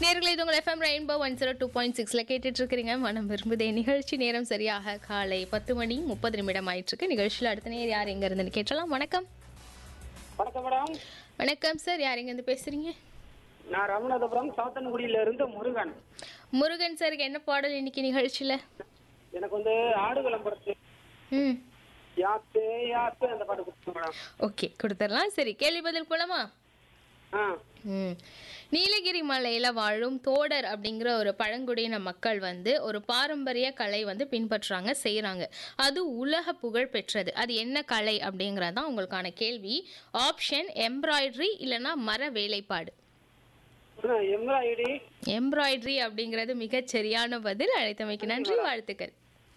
நேர்களை இது உங்கள் FM Rainbow one zero two point சிக்ஸில் கேட்டுட்டு இருக்கிறீங்க மனம் விரும்புதே நிகழ்ச்சி நேரம் சரியாக காலை பத்து மணி முப்பது நிமிடம் ஆயிட்டு இருக்கு நிகழ்ச்சியில் அடுத்த நேர் யார் எங்க இருந்துன்னு கேட்டலாம் வணக்கம் வணக்கம் மேடம் வணக்கம் சார் யார் எங்க இருந்து பேசுறீங்க நான் ராமநாதபுரம் சாத்தன்குடியில இருந்து முருகன் முருகன் சாருக்கு என்ன பாடல் இன்னைக்கு நிகழ்ச்சியில் எனக்கு வந்து ஆடு விளம்பரத்து ம் யாத்து யாத்து அந்த பாட்டு கொடுத்துருங்க மேடம் ஓகே கொடுத்துடலாம் சரி கேள்வி பதில் போலாமா ஆ ம். நீலகிரி மலையில வாழும் தோடர் அப்படிங்கிற ஒரு பழங்குடியின மக்கள் வந்து ஒரு பாரம்பரிய கலை வந்து பின்பற்றுறாங்க செய்றாங்க அது உலக புகழ் பெற்றது அது என்ன கலை அப்படிங்கிறது தான் உங்களுக்கான கேள்வி ஆப்ஷன் எம்ப்ராய்டரி இல்லைன்னா மர வேலைப்பாடு எம்ராய்டி எம்ப்ராய்டரி அப்படிங்கிறது மிகச் சரியான பதில் அழைத்தமைக்கு நன்றி வாழ்த்துக்கள்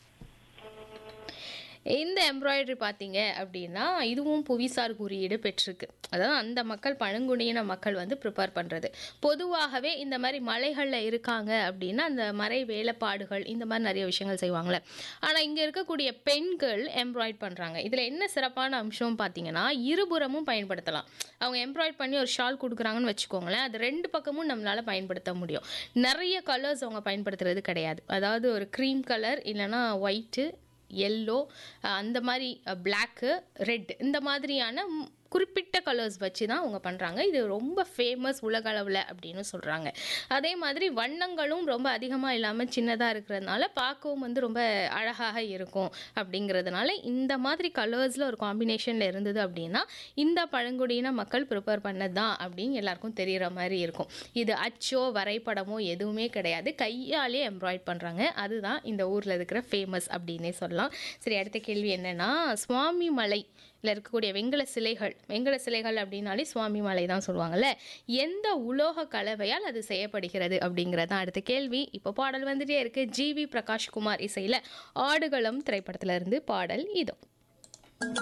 இந்த எம்ப்ராய்டரி பார்த்தீங்க அப்படின்னா இதுவும் புவிசார் குறியீடு பெற்றிருக்கு அதாவது அந்த மக்கள் பழங்குடியின மக்கள் வந்து ப்ரிப்பேர் பண்ணுறது பொதுவாகவே இந்த மாதிரி மலைகளில் இருக்காங்க அப்படின்னா அந்த மறை வேலைப்பாடுகள் இந்த மாதிரி நிறைய விஷயங்கள் செய்வாங்களே ஆனால் இங்கே இருக்கக்கூடிய பெண்கள் எம்ப்ராய்ட் பண்ணுறாங்க இதில் என்ன சிறப்பான அம்சம் பார்த்தீங்கன்னா இருபுறமும் பயன்படுத்தலாம் அவங்க எம்ப்ராய்ட் பண்ணி ஒரு ஷால் கொடுக்குறாங்கன்னு வச்சுக்கோங்களேன் அது ரெண்டு பக்கமும் நம்மளால் பயன்படுத்த முடியும் நிறைய கலர்ஸ் அவங்க பயன்படுத்துறது கிடையாது அதாவது ஒரு க்ரீம் கலர் இல்லைன்னா ஒயிட்டு எல்லோ அந்த மாதிரி பிளாக்கு ரெட் இந்த மாதிரியான ம், குறிப்பிட்ட கலர்ஸ் வச்சு தான் அவங்க பண்ணுறாங்க இது ரொம்ப ஃபேமஸ் உலக அளவில் அப்படின்னு சொல்கிறாங்க அதே மாதிரி வண்ணங்களும் ரொம்ப அதிகமாக இல்லாமல் சின்னதாக இருக்கிறதுனால பார்க்கவும் வந்து ரொம்ப அழகாக இருக்கும் அப்படிங்கிறதுனால இந்த மாதிரி கலர்ஸில் ஒரு காம்பினேஷனில் இருந்தது அப்படின்னா இந்த பழங்குடியின மக்கள் ப்ரிப்பேர் பண்ணது தான் அப்படின்னு எல்லாருக்கும் தெரிகிற மாதிரி இருக்கும் இது அச்சோ வரைபடமோ எதுவுமே கிடையாது கையாலே எம்ப்ராய்ட் பண்ணுறாங்க அதுதான் இந்த ஊரில் இருக்கிற ஃபேமஸ் அப்படின்னே சொல்லலாம் சரி அடுத்த கேள்வி என்னன்னா சுவாமி மலை ல இருக்கக்கூடிய வெங்கல சிலைகள் வெங்கல சிலைகள் அப்படின்னாலே சுவாமி மலை தான் சொல்லுவாங்கல்ல எந்த உலோக கலவையால் அது செய்யப்படுகிறது அப்படிங்கிறது தான் அடுத்த கேள்வி இப்போ பாடல் வந்துட்டே இருக்கு ஜிவி பிரகாஷ்குமார் இசையில் ஆடுகளம் திரைப்படத்துல இருந்து பாடல் இதோ